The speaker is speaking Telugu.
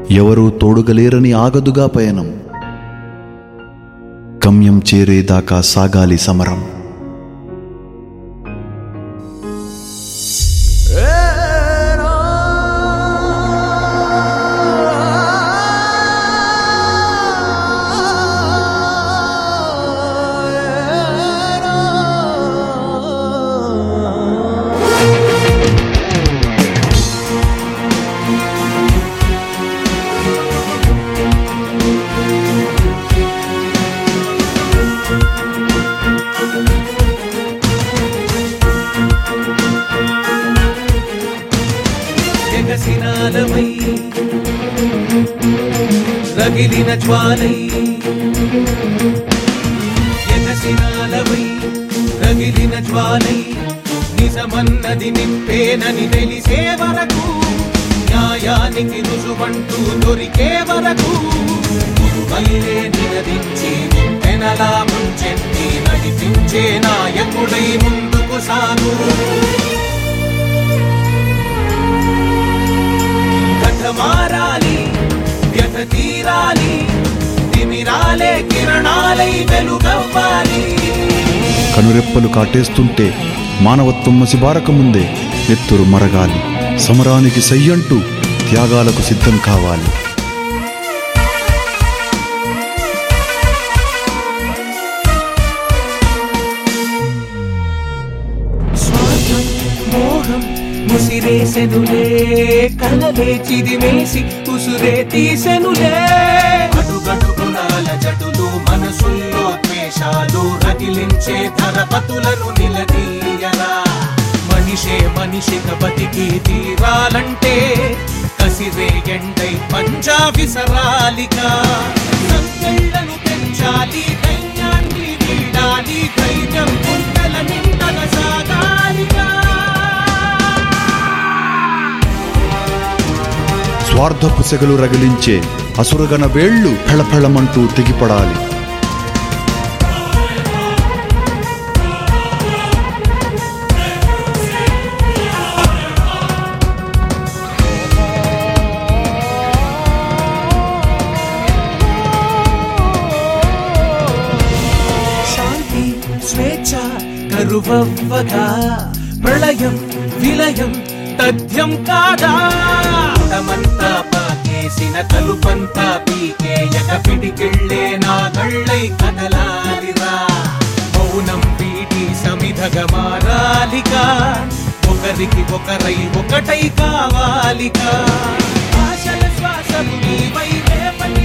ఎవరూ తోడుగలేరని ఆగదుగా పయనం గమ్యం చేరేదాకా సాగాలి సమరం జగసినాలమై రగిలిన జ్వాలై జగసినాలమై రగిలిన జ్వాలై నిజమన్నది నింపేనని తెలిసే వరకు న్యాయానికి రుజువంటూ దొరికే వరకు మల్లే నినదించి పెనలా ముంచెత్తి నడిపించే నాయకుడై ముందుకు సాగు కథ మారాలి వ్యథ తీరాలి తిమిరాలే కిరణాలై వెలుగవ్వాలి కనురెప్పలు కాటేస్తుంటే మానవత్వం మసిబారక ముందే నెత్తురు మరగాలి సమరానికి సయ్యంటూ త్యాగాలకు సిద్ధం కావాలి స్వార్థం మోహం ముసిరేసెనులే కలలే చిదిమేసి ఉసురే తీసెనులే అడుగడుగునాల జటులు మనసుల్లో ద్వేషాలు రగిలించే ధరపతులను నిలదీయరా మనిషే మనిషిగా బతికి తీరాలంటే కసిరే ఎండై పంజా విసరాలిగా సంకెళ్ళను పెంచాలి ధైర్యాన్ని వీడాలి ధైర్యం గుండెల నిండగా సాగాలిగా స్వార్థపు సెగలు రగిలించే అసురగన వేళ్ళు ఫళఫళమంటూ తెగిపడాలి శాంతి స్వేచ్ఛ కరువవ్వగా ప్రళయం విలయం తథ్యం కాదా తమంతా పాకేసిన కలుపంతా పీకేయక పిడికిళ్ళే నా కళ్ళై కదలాలిరా మౌనం వీటి సమిధగా మారాలిగా ఒకరికి ఒకరై ఒకటై కావాలిగా ఆశల శ్వాసలు నీవై రేపటి